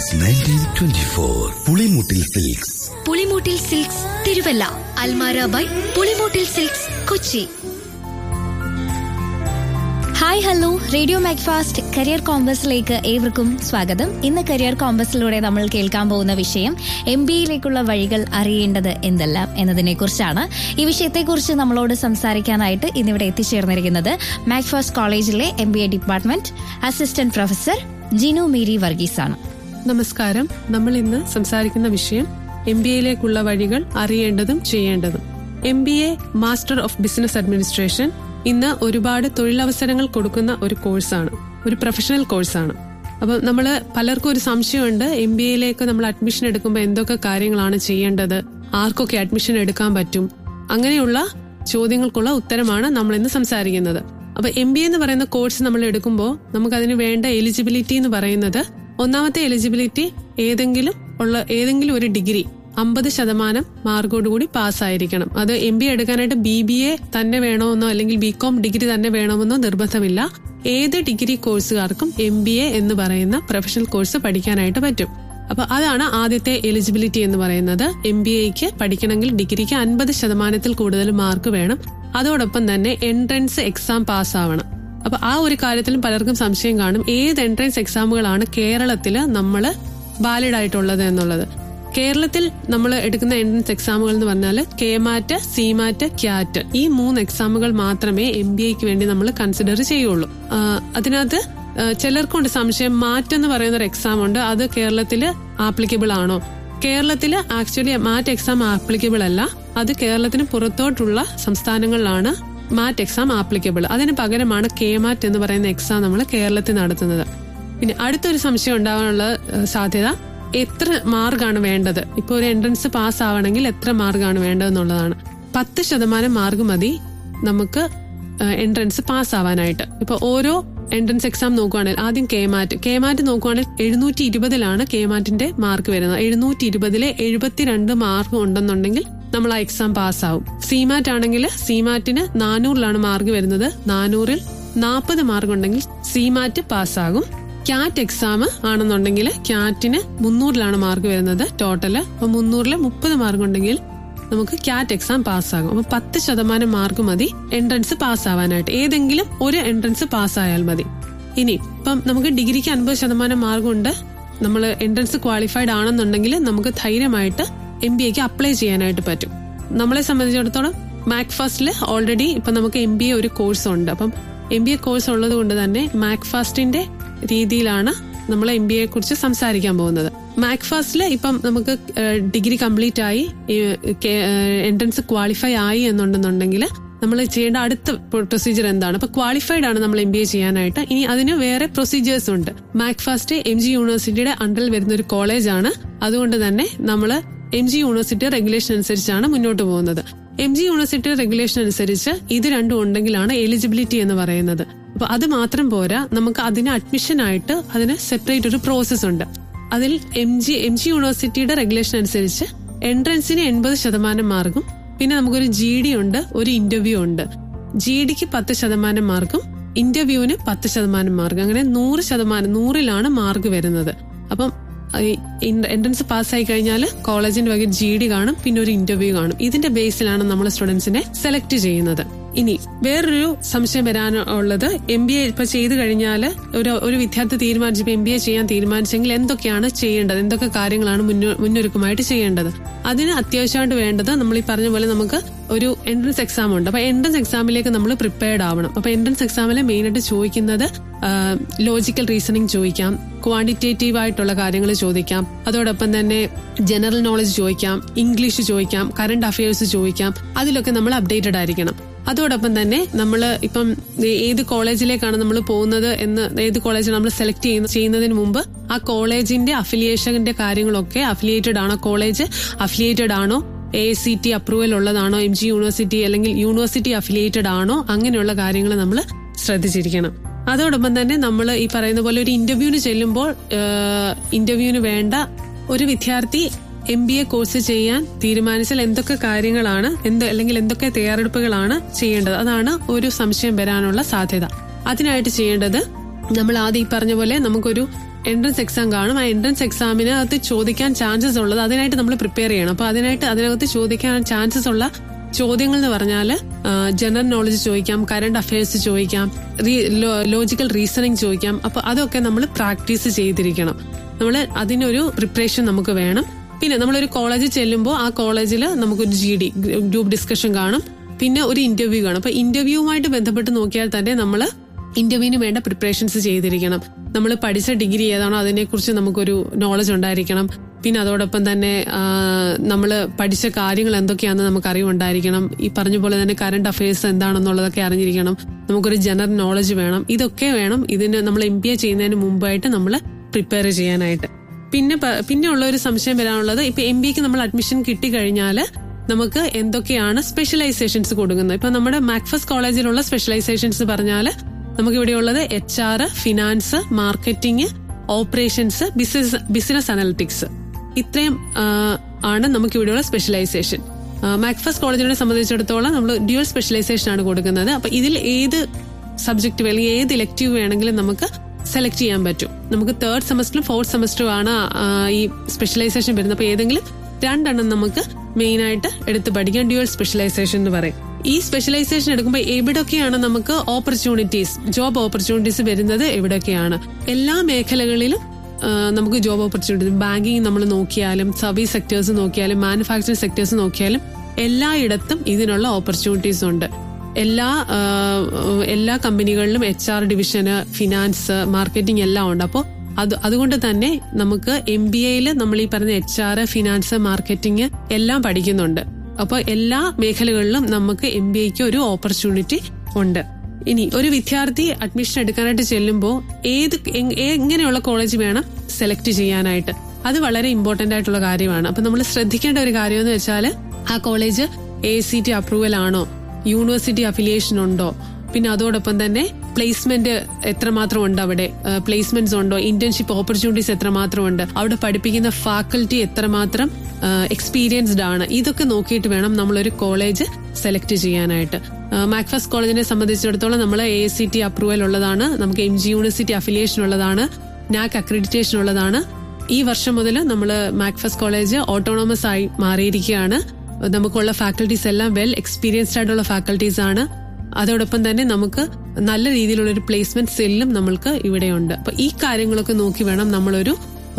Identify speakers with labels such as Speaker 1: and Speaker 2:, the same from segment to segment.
Speaker 1: since nineteen twenty four Pulimoottil silks
Speaker 2: Pulimoottil silks Thiruvalla Almara by Pulimoottil silks Kochi
Speaker 3: hi hello radio Macfast career കോമ്പസിലേക്ക് ഏവർക്കും സ്വാഗതം ഇന്ന് career കോമ്പസിലൂടെ നമ്മൾ കേൾക്കാൻ പോകുന്ന വിഷയം എം ബി എയിലേക്കുള്ള വഴികൾ അറിയേണ്ടത് എന്തെല്ലാം എന്നതിനെ കുറിച്ചാണ് ഈ വിഷയത്തെക്കുറിച്ച് നമ്മളോട് സംസാരിക്കാനായിട്ട് ഇന്നിവിടെ എത്തിച്ചേർന്നിരിക്കുന്നത് മാക്ഫാസ്റ്റ് കോളേജിലെ M B A department assistant professor Jinu Mary Varghese ആണ്
Speaker 4: നമസ്കാരം നമ്മൾ ഇന്ന് സംസാരിക്കുന്ന വിഷയം എം ബി എയിലേക്കുള്ള വഴികൾ അറിയേണ്ടതും ചെയ്യേണ്ടതും M B A master of business administration ഇന്ന് ഒരുപാട് തൊഴിലവസരങ്ങൾ കൊടുക്കുന്ന ഒരു കോഴ്സാണ് ഒരു പ്രൊഫഷണൽ കോഴ്സാണ് അപ്പൊ നമ്മൾ പലർക്കും ഒരു സംശയമുണ്ട് എം ബി എയിലേക്ക് നമ്മൾ അഡ്മിഷൻ എടുക്കുമ്പോൾ എന്തൊക്കെ കാര്യങ്ങളാണ് ചെയ്യേണ്ടത് ആർക്കൊക്കെ അഡ്മിഷൻ എടുക്കാൻ പറ്റും അങ്ങനെയുള്ള ചോദ്യങ്ങൾക്കുള്ള ഉത്തരമാണ് നമ്മൾ ഇന്ന് സംസാരിക്കുന്നത് അപ്പൊ എം ബി എന്ന് പറയുന്ന കോഴ്സ് നമ്മൾ എടുക്കുമ്പോൾ നമുക്ക് അതിന് വേണ്ട എലിജിബിലിറ്റി എന്ന് പറയുന്നത് ഒന്നാമത്തെ എലിജിബിലിറ്റി ഏതെങ്കിലും ഉള്ള ഏതെങ്കിലും ഒരു ഡിഗ്രി അമ്പത് ശതമാനം മാർക്കോടുകൂടി പാസ്സായിരിക്കണം അത് എം ബി എടുക്കാനായിട്ട് ബി ബി എ തന്നെ വേണമെന്നോ അല്ലെങ്കിൽ ബി കോം ഡിഗ്രി തന്നെ വേണമെന്നോ നിർബന്ധമില്ല ഏത് ഡിഗ്രി കോഴ്സുകാർക്കും എം ബി എ എന്ന് പറയുന്ന പ്രൊഫഷണൽ കോഴ്സ് പഠിക്കാനായിട്ട് പറ്റും അപ്പൊ അതാണ് ആദ്യത്തെ എലിജിബിലിറ്റി എന്ന് പറയുന്നത് എം ബി എക്ക് പഠിക്കണമെങ്കിൽ ഡിഗ്രിക്ക് അൻപത് ശതമാനത്തിൽ കൂടുതൽ മാർക്ക് വേണം അതോടൊപ്പം തന്നെ എൻട്രൻസ് എക്സാം പാസ്സാവണം അപ്പൊ ആ ഒരു കാര്യത്തിലും പലർക്കും സംശയം കാണും ഏത് എൻട്രൻസ് എക്സാമുകളാണ് കേരളത്തില് നമ്മൾ വാലിഡ് ആയിട്ടുള്ളത് എന്നുള്ളത് കേരളത്തിൽ നമ്മൾ എടുക്കുന്ന എൻട്രൻസ് എക്സാമുകൾ എന്ന് പറഞ്ഞാൽ K MAT C MAT CAT ഈ മൂന്ന് എക്സാമുകൾ മാത്രമേ എം ബി എക്ക് വേണ്ടി നമ്മൾ കൺസിഡർ ചെയ്യുള്ളൂ ആ, അതിനകത്ത് ആ, ചിലർക്കുണ്ട് സംശയം മാറ്റ് എന്ന് പറയുന്ന ഒരു എക്സാം ഉണ്ട് അത് കേരളത്തിൽ ആപ്ലിക്കബിൾ ആണോ കേരളത്തിൽ ആക്ച്വലി മാറ്റ് എക്സാം ആപ്ലിക്കബിൾ അല്ല അത് കേരളത്തിന് പുറത്തോട്ടുള്ള സംസ്ഥാനങ്ങളിലാണ് മാറ്റ് എക്സാം ആപ്ലിക്കബിൾ അതിന് പകരമാണ് കെ മാറ്റ് എന്ന് പറയുന്ന എക്സാം നമ്മൾ കേരളത്തിൽ നടത്തുന്നത് പിന്നെ അടുത്തൊരു സംശയം ഉണ്ടാകാനുള്ള ഏഹ്, സാധ്യത എത്ര മാർക്കാണ് വേണ്ടത് ഇപ്പൊ ഒരു എൻട്രൻസ് പാസ് ആവണമെങ്കിൽ എത്ര മാർക്കാണ് വേണ്ടതെന്നുള്ളതാണ് പത്ത് ശതമാനം മാർക്ക് മതി നമുക്ക് എൻട്രൻസ് പാസ് ആവാനായിട്ട് ഇപ്പൊ ഓരോ എൻട്രൻസ് എക്സാം നോക്കുവാണെങ്കിൽ ആദ്യം കെ മാറ്റ് കെ മാറ്റ് നോക്കുവാണെങ്കിൽ എഴുന്നൂറ്റി ഇരുപതിലാണ് കെ മാറ്റിന്റെ മാർക്ക് വരുന്നത് എഴുന്നൂറ്റി ഇരുപതിലെ എഴുപത്തിരണ്ട് മാർക്ക് ഉണ്ടെന്നുണ്ടെങ്കിൽ നമ്മൾ ആ എക്സാം പാസ്സാവും സിമാറ്റ് ആണെങ്കിൽ സിമാറ്റിന് നാനൂറിലാണ് മാർക്ക് വരുന്നത് നാനൂറിൽ നാൽപ്പത് മാർക്ക് ഉണ്ടെങ്കിൽ സിമാറ്റ് പാസ്സാകും ക്യാറ്റ് എക്സാം ആണെന്നുണ്ടെങ്കിൽ ക്യാറ്റിന് മുന്നൂറിലാണ് മാർക്ക് വരുന്നത് ടോട്ടല് അപ്പൊ മുന്നൂറില് മുപ്പത് മാർക്ക് ഉണ്ടെങ്കിൽ നമുക്ക് ക്യാറ്റ് എക്സാം പാസ്സാകും അപ്പൊ പത്ത് ശതമാനം മാർക്ക് മതി എൻട്രൻസ് പാസ്സാവാനായിട്ട് ഏതെങ്കിലും ഒരു എൻട്രൻസ് പാസ്സായാൽ മതി ഇനി ഇപ്പം നമുക്ക് ഡിഗ്രിക്ക് അൻപത് ശതമാനം മാർക്കുണ്ട് നമ്മൾ എൻട്രൻസ് ക്വാളിഫൈഡ് ആണെന്നുണ്ടെങ്കിൽ നമുക്ക് ധൈര്യമായിട്ട് എം ബി എക്ക് അപ്ലൈ ചെയ്യാനായിട്ട് പറ്റും നമ്മളെ സംബന്ധിച്ചിടത്തോളം മാക് ഫാസ്റ്റിൽ ഓൾറെഡി ഇപ്പൊ നമുക്ക് എം ബി എ ഒരു കോഴ്സ് ഉണ്ട് അപ്പം എം ബി എ കോഴ്സ് ഉള്ളത് കൊണ്ട് തന്നെ മാക് ഫാസ്റ്റിന്റെ രീതിയിലാണ് നമ്മൾ എം ബി എ കുറിച്ച് സംസാരിക്കാൻ പോകുന്നത് മാക് ഫാസ്റ്റിൽ ഇപ്പം നമുക്ക് ഡിഗ്രി കംപ്ലീറ്റ് ആയി എൻട്രൻസ് ക്വാളിഫൈ ആയി എന്നുണ്ടെന്നുണ്ടെങ്കിൽ നമ്മൾ ചെയ്യേണ്ട അടുത്ത പ്രൊസീജിയർ എന്താണ് അപ്പൊ ക്വാളിഫൈഡ് ആണ് നമ്മൾ എം ബി എ ചെയ്യാനായിട്ട് ഇനി അതിന് വേറെ പ്രൊസീജിയേഴ്സ് ഉണ്ട് മാക് ഫാസ്റ്റ് എം ജി യൂണിവേഴ്സിറ്റിയുടെ അണ്ടറിൽ വരുന്ന ഒരു കോളേജാണ് അതുകൊണ്ട് തന്നെ നമ്മൾ എം ജി യൂണിവേഴ്സിറ്റി റെഗുലേഷൻ അനുസരിച്ചാണ് മുന്നോട്ട് പോകുന്നത് എം ജി യൂണിവേഴ്സിറ്റി റെഗുലേഷൻ അനുസരിച്ച് ഇത് രണ്ടും ഉണ്ടെങ്കിലാണ് എലിജിബിലിറ്റി എന്ന് പറയുന്നത് അപ്പൊ അത് മാത്രം പോരാ നമുക്ക് അതിന് അഡ്മിഷൻ ആയിട്ട് അതിന് സെപ്പറേറ്റ് ഒരു പ്രോസസ് ഉണ്ട് അതിൽ എം ജി എം ജി യൂണിവേഴ്സിറ്റിയുടെ റെഗുലേഷൻ അനുസരിച്ച് എൻട്രൻസിന് എൺപത് ശതമാനം മാർക്കും പിന്നെ നമുക്കൊരു ജി ഡി ഉണ്ട് ഒരു ഇന്റർവ്യൂ ഉണ്ട് ജി ഡിക്ക് പത്ത് ശതമാനം മാർക്കും ഇന്റർവ്യൂവിന് പത്ത് ശതമാനം മാർക്ക് അങ്ങനെ നൂറ് ശതമാനം നൂറിലാണ് മാർക്ക് വരുന്നത് അപ്പം എൻട്രൻസ് പാസ്സായി കഴിഞ്ഞാൽ കോളേജിന്റെ വക ജി ഡി കാണും പിന്നെ ഒരു ഇന്റർവ്യൂ കാണും ഇതിന്റെ ബേസിലാണ് നമ്മൾ സ്റ്റുഡൻസിനെ സെലക്ട് ചെയ്യുന്നത് ഇനി വേറൊരു സംശയം വരാനുള്ളത് എം ബി എ ഇപ്പൊ ചെയ്തു കഴിഞ്ഞാൽ ഒരു ഒരു വിദ്യാർത്ഥി തീരുമാനിച്ചപ്പോൾ എം ബി എ ചെയ്യാൻ തീരുമാനിച്ചെങ്കിൽ എന്തൊക്കെയാണ് ചെയ്യേണ്ടത് എന്തൊക്കെ കാര്യങ്ങളാണ് മുന്നോ- മുന്നൊരുക്കമായിട്ട് ചെയ്യേണ്ടത് അതിന് അത്യാവശ്യമായിട്ട് വേണ്ടത് നമ്മൾ ഈ പറഞ്ഞ പോലെ നമുക്ക് ഒരു എൻട്രൻസ് എക്സാം ഉണ്ട് അപ്പൊ എൻട്രൻസ് എക്സാമിലേക്ക് നമ്മൾ പ്രിപ്പയർഡ് ആവണം അപ്പൊ എൻട്രൻസ് എക്സാമിൽ മെയിനായിട്ട് ചോദിക്കുന്നത് ലോജിക്കൽ റീസണിങ് ചോദിക്കാം ക്വാണ്ടിറ്റേറ്റീവ് ആയിട്ടുള്ള കാര്യങ്ങൾ ചോദിക്കാം അതോടൊപ്പം തന്നെ ജനറൽ നോളജ് ചോദിക്കാം ഇംഗ്ലീഷ് ചോദിക്കാം കറണ്ട് അഫയേഴ്സ് ചോദിക്കാം അതിലൊക്കെ നമ്മൾ അപ്ഡേറ്റഡ് ആയിരിക്കണം അതോടൊപ്പം തന്നെ നമ്മൾ ഇപ്പം ഏത് കോളേജിലേക്കാണ് നമ്മൾ പോകുന്നത് എന്ന് ഏത് കോളേജ് നമ്മൾ സെലക്ട് ചെയ്യുന്ന ചെയ്യുന്നതിന് മുമ്പ് ആ കോളേജിന്റെ അഫിലിയേഷന്റെ കാര്യങ്ങളൊക്കെ അഫിലിയേറ്റഡ് ആണോ കോളേജ് അഫിലിയേറ്റഡ് ആണോ എ സി ടി അപ്രൂവൽ ഉള്ളതാണോ എം ജി യൂണിവേഴ്സിറ്റി അല്ലെങ്കിൽ യൂണിവേഴ്സിറ്റി അഫിലിയേറ്റഡ് ആണോ അങ്ങനെയുള്ള കാര്യങ്ങൾ നമ്മൾ ശ്രദ്ധിച്ചിരിക്കണം അതോടൊപ്പം തന്നെ നമ്മൾ ഈ പറയുന്ന പോലെ ഒരു ഇന്റർവ്യൂവിന് ചെല്ലുമ്പോൾ ഇന്റർവ്യൂവിന് വേണ്ട ഒരു വിദ്യാർത്ഥി എം ബി എ കോഴ്സ് ചെയ്യാൻ തീരുമാനിച്ചാൽ എന്തൊക്കെ കാര്യങ്ങളാണ് എന്ത് അല്ലെങ്കിൽ എന്തൊക്കെ തയ്യാറെടുപ്പുകളാണ് ചെയ്യേണ്ടത് അതാണ് ഒരു സംശയം വരാനുള്ള സാധ്യത അതിനായിട്ട് ചെയ്യേണ്ടത് നമ്മൾ ആദ്യം ഈ പറഞ്ഞ പോലെ നമുക്കൊരു എൻട്രൻസ് എക്സാം കാണും ആ എൻട്രൻസ് എക്സാമിനകത്ത് ചോദിക്കാൻ ചാൻസസ് ഉള്ളത് അതിനായിട്ട് നമ്മൾ പ്രിപ്പയർ ചെയ്യണം അപ്പൊ അതിനായിട്ട് അതിനകത്ത് ചോദിക്കാൻ ചാൻസസ് ഉള്ള ചോദ്യങ്ങൾ എന്ന് പറഞ്ഞാൽ ജനറൽ നോളജ് ചോദിക്കാം കറണ്ട് അഫയേഴ്സ് ചോദിക്കാം ലോജിക്കൽ റീസണിങ് ചോദിക്കാം അപ്പൊ അതൊക്കെ നമ്മൾ പ്രാക്ടീസ് ചെയ്തിരിക്കണം നമ്മൾ അതിനൊരു പ്രിപ്പറേഷൻ നമുക്ക് വേണം പിന്നെ നമ്മളൊരു കോളേജിൽ ചെല്ലുമ്പോൾ ആ കോളേജിൽ നമുക്കൊരു ജി ഡി ഗ്രൂപ്പ് ഡിസ്കഷൻ കാണും പിന്നെ ഒരു ഇന്റർവ്യൂ കാണും അപ്പൊ ഇന്റർവ്യൂവുമായിട്ട് ബന്ധപ്പെട്ട് നോക്കിയാൽ തന്നെ നമ്മൾ ഇന്റർവ്യൂവിന് വേണ്ട പ്രിപ്പറേഷൻസ് ചെയ്തിരിക്കണം നമ്മൾ പഠിച്ച ഡിഗ്രി ഏതാണോ അതിനെക്കുറിച്ച് നമുക്കൊരു നോളജ് ഉണ്ടായിരിക്കണം പിന്നെ അതോടൊപ്പം തന്നെ നമ്മൾ പഠിച്ച കാര്യങ്ങൾ എന്തൊക്കെയാണെന്ന് നമുക്ക് അറിവുണ്ടായിരിക്കണം ഈ പറഞ്ഞ പോലെ തന്നെ കറണ്ട് അഫയേഴ്സ് എന്താണെന്നുള്ളതൊക്കെ അറിഞ്ഞിരിക്കണം നമുക്കൊരു ജനറൽ നോളജ് വേണം ഇതൊക്കെ വേണം ഇതിന് നമ്മൾ എം ബി എ ചെയ്യുന്നതിന് മുമ്പായിട്ട് നമ്മൾ പ്രിപ്പയർ ചെയ്യാനായിട്ട് പിന്നെ പ- പിന്നെ ഉള്ള ഒരു സംശയം വരാനുള്ളത് ഇപ്പൊ എം ബിക്ക് നമ്മൾ അഡ്മിഷൻ കിട്ടിക്കഴിഞ്ഞാൽ നമുക്ക് എന്തൊക്കെയാണ് സ്പെഷ്യലൈസേഷൻസ് കൊടുക്കുന്നത് ഇപ്പൊ നമ്മുടെ മാക്ഫസ് കോളേജിലുള്ള സ്പെഷ്യലൈസേഷൻസ് പറഞ്ഞാൽ നമുക്ക് ഇവിടെ ഉള്ളത് H R finance marketing operations business business analytics ഇത്രയും ആ, ആണ് നമുക്ക് ഇവിടെയുള്ള സ്പെഷ്യലൈസേഷൻ മാക്ഫസ് കോളേജിനെ സംബന്ധിച്ചിടത്തോളം നമ്മൾ ഡ്യുവൽ സ്പെഷ്യലൈസേഷൻ ആണ് കൊടുക്കുന്നത് അപ്പൊ ഇതിൽ ഏത് സബ്ജക്റ്റ് അല്ലെങ്കിൽ ഏത് ഇലക്റ്റീവ് വേണമെങ്കിലും നമുക്ക് സെലക്ട് ചെയ്യാൻ പറ്റും നമുക്ക് തേർഡ് സെമസ്റ്ററും ഫോർത്ത് സെമസ്റ്ററും ആണ് ആ, ഈ സ്പെഷ്യലൈസേഷൻ വരുന്നത് അപ്പൊ ഏതെങ്കിലും രണ്ടെണ്ണം നമുക്ക് മെയിൻ ആയിട്ട് എടുത്ത് പഠിക്കാം ഡ്യുവൽ സ്പെഷ്യലൈസേഷൻ എന്ന് പറയും ഈ സ്പെഷ്യലൈസേഷൻ എടുക്കുമ്പോൾ എവിടൊക്കെയാണ് നമുക്ക് ഓപ്പർച്യൂണിറ്റീസ് ജോബ് ഓപ്പർച്യൂണിറ്റീസ് വരുന്നത് എവിടൊക്കെയാണ് എല്ലാ മേഖലകളിലും ആ, നമുക്ക് ജോബ് ഓപ്പർച്യൂണിറ്റീസ് ബാങ്കിങ് നമ്മൾ നോക്കിയാലും സർവീസ് സെക്ടേഴ്സ് നോക്കിയാലും മാനുഫാക്ചറിംഗ് സെക്ടേഴ്സ് നോക്കിയാലും എല്ലായിടത്തും ഇതിനുള്ള ഓപ്പർച്യൂണിറ്റീസ് ഉണ്ട് എല്ലാ ആ, എല്ലാ കമ്പനികളിലും എച്ച് ആർ ഡിവിഷന് ഫിനാൻസ് മാർക്കറ്റിംഗ് എല്ലാം ഉണ്ട് അപ്പോൾ അത് അതുകൊണ്ട് തന്നെ നമുക്ക് എം ബി എയിൽ നമ്മൾ ഈ പറഞ്ഞ എച്ച് ആർ ഫിനാൻസ് മാർക്കറ്റിംഗ് എല്ലാം പഠിക്കുന്നുണ്ട് അപ്പോൾ എല്ലാ മേഖലകളിലും നമുക്ക് എം ബി എക്ക് ഒരു ഓപ്പർച്യൂണിറ്റി ഉണ്ട് ഇനി ഒരു വിദ്യാർത്ഥി അഡ്മിഷൻ എടുക്കാനായിട്ട് ചെല്ലുമ്പോൾ ഏത് എങ്- എങ്ങനെയുള്ള കോളേജ് വേണം സെലക്ട് ചെയ്യാനായിട്ട് അത് വളരെ ഇമ്പോർട്ടന്റ് ആയിട്ടുള്ള കാര്യമാണ് അപ്പൊ നമ്മൾ ശ്രദ്ധിക്കേണ്ട ഒരു കാര്യം എന്ന് വെച്ചാൽ ആ college A C T approval ആണോ യൂണിവേഴ്സിറ്റി അഫിലിയേഷൻ ഉണ്ടോ പിന്നെ അതോടൊപ്പം തന്നെ പ്ലേസ്മെന്റ് എത്രമാത്രം ഉണ്ട് അവിടെ പ്ലേസ്മെന്റ്സ് ഉണ്ടോ ഇന്റേൺഷിപ്പ് ഓപ്പർച്യൂണിറ്റീസ് എത്രമാത്രം ഉണ്ട് അവിടെ പഠിപ്പിക്കുന്ന ഫാക്കൽറ്റി എത്രമാത്രം എക്സ്പീരിയൻസ്ഡ് ആണ് ഇതൊക്കെ നോക്കിയിട്ട് വേണം നമ്മളൊരു കോളേജ് സെലക്ട് ചെയ്യാനായിട്ട് മാക്ഫസ് കോളേജിനെ സംബന്ധിച്ചിടത്തോളം നമ്മൾ എ സി ടി അപ്രൂവൽ ഉള്ളതാണ് നമുക്ക് എം ജി യൂണിവേഴ്സിറ്റി അഫിലിയേഷൻ ഉള്ളതാണ് നാക് അക്രഡിറ്റേഷൻ ഉള്ളതാണ് ഈ വർഷം മുതൽ നമ്മൾ മാക്ഫസ് കോളേജ് ഓട്ടോണോമസ് ആയി മാറിയിരിക്കുകയാണ് നമുക്കുള്ള ഫാക്കൽറ്റീസ് എല്ലാം വെൽ എക്സ്പീരിയൻസ്ഡ് ആയിട്ടുള്ള ഫാക്കൽറ്റീസ് ആണ് അതോടൊപ്പം തന്നെ നമുക്ക് നല്ല രീതിയിലുള്ള ഒരു പ്ലേസ്മെന്റ് സെല്ലും നമ്മൾക്ക് ഇവിടെയുണ്ട് അപ്പൊ ഈ കാര്യങ്ങളൊക്കെ നോക്കി വേണം നമ്മളൊരു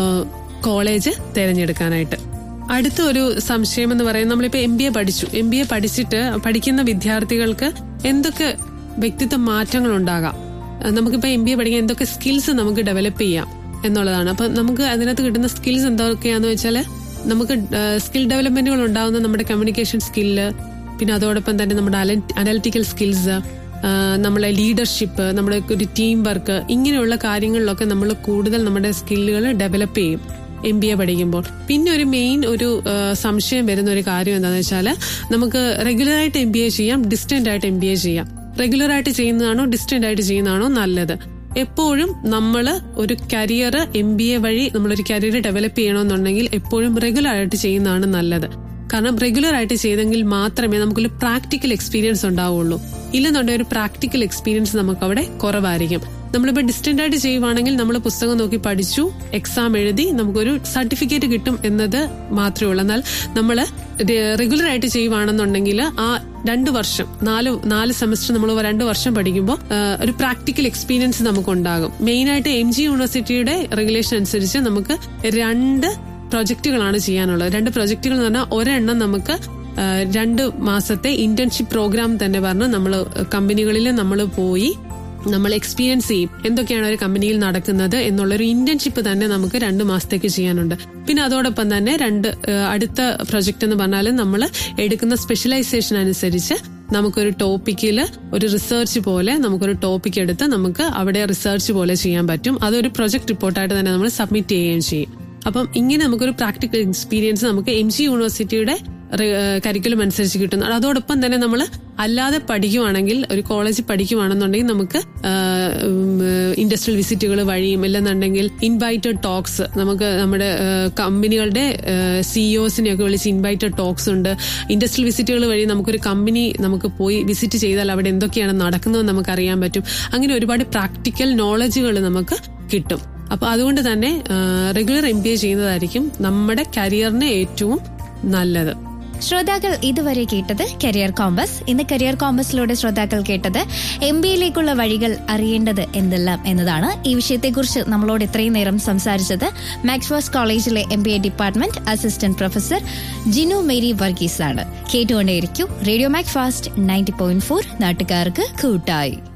Speaker 4: കോളേജ് തിരഞ്ഞെടുക്കാനായിട്ട് അടുത്ത ഒരു സംശയം എന്ന് പറയുന്നത് നമ്മളിപ്പോ എം ബി എ പഠിച്ചു എം ബി എ പഠിച്ചിട്ട് പഠിക്കുന്ന വിദ്യാർത്ഥികൾക്ക് എന്തൊക്കെ വ്യക്തിത്വ മാറ്റങ്ങൾ ഉണ്ടാകാം അഹ് നമുക്കിപ്പോ എം ബി എ പഠിക്കാൻ എന്തൊക്കെ സ്കിൽസ് നമുക്ക് ഡെവലപ്പ് ചെയ്യാം എന്നുള്ളതാണ് അപ്പൊ നമുക്ക് അതിനകത്ത് കിട്ടുന്ന സ്കിൽസ് എന്തൊക്കെയാന്ന് വെച്ചാല് നമുക്ക് സ്കിൽ ഡെവലപ്മെന്റുകൾ ഉണ്ടാകുന്ന നമ്മുടെ കമ്മ്യൂണിക്കേഷൻ സ്കില്ല് പിന്നെ അതോടൊപ്പം തന്നെ നമ്മുടെ അനലിറ്റിക്കൽ സ്കിൽസ് നമ്മളെ ലീഡർഷിപ്പ് നമ്മുടെ ഒരു ടീം വർക്ക് ഇങ്ങനെയുള്ള കാര്യങ്ങളിലൊക്കെ നമ്മൾ കൂടുതൽ നമ്മുടെ സ്കില്ലുകൾ ഡെവലപ്പ് ചെയ്യും എം ബി എ പഠിക്കുമ്പോൾ പിന്നെ ഒരു മെയിൻ ഒരു ആ, സംശയം വരുന്ന ഒരു കാര്യം എന്താണെന്ന് വെച്ചാൽ നമുക്ക് റെഗുലർ ആയിട്ട് എം ബി എ ചെയ്യാം ഡിസ്റ്റന്റ് ആയിട്ട് എം ബി എ ചെയ്യാം റെഗുലർ ആയിട്ട് ചെയ്യുന്നതാണോ ഡിസ്റ്റന്റ് ആയിട്ട് ചെയ്യുന്നതാണോ നല്ലത് എപ്പോഴും നമ്മൾ ഒരു കരിയർ എം ബി എ വഴി നമ്മളൊരു കരിയർ ഡെവലപ്പ് ചെയ്യണമെന്നുണ്ടെങ്കിൽ എപ്പോഴും റെഗുലർ ആയിട്ട് ചെയ്യുന്നതാണ് നല്ലത് കാരണം റെഗുലർ ആയിട്ട് ചെയ്തെങ്കിൽ മാത്രമേ നമുക്കൊരു പ്രാക്ടിക്കൽ എക്സ്പീരിയൻസ് ഉണ്ടാവുള്ളൂ ഇല്ലെന്നുണ്ടെങ്കിൽ ഒരു പ്രാക്ടിക്കൽ എക്സ്പീരിയൻസ് നമുക്ക് അവിടെ കുറവായിരിക്കും നമ്മളിപ്പോൾ ഡിസ്റ്റന്റ് ആയിട്ട് ചെയ്യുവാണെങ്കിൽ നമ്മൾ പുസ്തകം നോക്കി പഠിച്ചു എക്സാം എഴുതി നമുക്കൊരു സർട്ടിഫിക്കറ്റ് കിട്ടും എന്നത് മാത്രമേ ഉള്ളൂ എന്നാൽ നമ്മൾ റെഗുലർ ആയിട്ട് ചെയ്യുവാണെന്നുണ്ടെങ്കിൽ ആ രണ്ട് വർഷം നാല് നാല് സെമസ്റ്റർ നമ്മൾ രണ്ട് വർഷം പഠിക്കുമ്പോൾ ഒരു പ്രാക്ടിക്കൽ എക്സ്പീരിയൻസ് നമുക്ക് ഉണ്ടാകും മെയിൻ ആയിട്ട് എം ജി യൂണിവേഴ്സിറ്റിയുടെ റെഗുലേഷൻ അനുസരിച്ച് നമുക്ക് രണ്ട് പ്രൊജക്ടുകളാണ് ചെയ്യാനുള്ളത് രണ്ട് പ്രൊജക്ടുകൾ എന്ന് പറഞ്ഞാൽ ഒരെണ്ണം നമുക്ക് ആ, രണ്ട് മാസത്തെ ഇന്റേൺഷിപ്പ് പ്രോഗ്രാം തന്നെ പറഞ്ഞ് നമ്മൾ കമ്പനികളിൽ നമ്മൾ പോയി നമ്മൾ എക്സ്പീരിയൻസ് ചെയ്യും എന്തൊക്കെയാണ് ഒരു കമ്പനിയിൽ നടക്കുന്നത് എന്നുള്ളൊരു ഇന്റേൺഷിപ്പ് തന്നെ നമുക്ക് രണ്ട് മാസത്തേക്ക് ചെയ്യാനുണ്ട് പിന്നെ അതോടൊപ്പം തന്നെ രണ്ട് ആ, അടുത്ത പ്രൊജക്ട് എന്ന് പറഞ്ഞാൽ നമ്മൾ എടുക്കുന്ന സ്പെഷ്യലൈസേഷൻ അനുസരിച്ച് നമുക്കൊരു ടോപ്പിക്കിൽ ഒരു റിസർച്ച് പോലെ നമുക്കൊരു ടോപ്പിക് എടുത്ത് നമുക്ക് അവിടെ റിസർച്ച് പോലെ ചെയ്യാൻ പറ്റും അതൊരു പ്രൊജക്ട് റിപ്പോർട്ടായിട്ട് തന്നെ നമ്മൾ സബ്മിറ്റ് ചെയ്യുകയും ചെയ്യും അപ്പം ഇങ്ങനെ നമുക്കൊരു പ്രാക്ടിക്കൽ എക്സ്പീരിയൻസ് നമുക്ക് എം ജി യൂണിവേഴ്സിറ്റിയുടെ കരിക്കുലം അനുസരിച്ച് കിട്ടുന്നു അതോടൊപ്പം തന്നെ നമ്മൾ അല്ലാതെ പഠിക്കുവാണെങ്കിൽ ഒരു കോളേജിൽ പഠിക്കുവാണെന്നുണ്ടെങ്കിൽ നമുക്ക് ഇൻഡസ്ട്രിയൽ വിസിറ്റുകൾ വഴിയും അല്ലെന്നുണ്ടെങ്കിൽ ഇൻവൈറ്റഡ് ടോക്സ് നമുക്ക് നമ്മുടെ ആ, കമ്പനികളുടെ സിഇഒസിനെ ഒക്കെ വിളിച്ച് ഇൻവൈറ്റഡ് ടോക്സ് ഉണ്ട് ഇൻഡസ്ട്രിയൽ വിസിറ്റുകൾ വഴി നമുക്കൊരു കമ്പനി നമുക്ക് പോയി വിസിറ്റ് ചെയ്താൽ അവിടെ എന്തൊക്കെയാണ് നടക്കുന്നതെന്ന് നമുക്ക് അറിയാൻ പറ്റും അങ്ങനെ ഒരുപാട് പ്രാക്ടിക്കൽ നോളജുകൾ നമുക്ക് കിട്ടും അപ്പൊ അതുകൊണ്ട് തന്നെ റെഗുലർ എം ബി എ ചെയ്യുന്നതായിരിക്കും നമ്മുടെ കരിയറിന് ഏറ്റവും നല്ലത്
Speaker 3: ശ്രോതാക്കൾ ഇതുവരെ കേട്ടത് കരിയർ കോമ്പസ് ഇന്ന് കരിയർ കോമ്പസിലൂടെ ശ്രോതാക്കൾ കേട്ടത് എം ബി എയിലേക്കുള്ള വഴികൾ അറിയേണ്ടത് എന്തെല്ലാം എന്നതാണ് ഈ വിഷയത്തെക്കുറിച്ച് നമ്മളോട് ഇത്രയും നേരം സംസാരിച്ചത് മാക്സ്വേഴ്സ് കോളേജിലെ M B A department assistant professor Jinu Mary Varghese ആണ് കേട്ടുകൊണ്ടേയിരിക്കും radio Mac fast ninety point four നാട്ടുകാർക്ക് കൂട്ടായി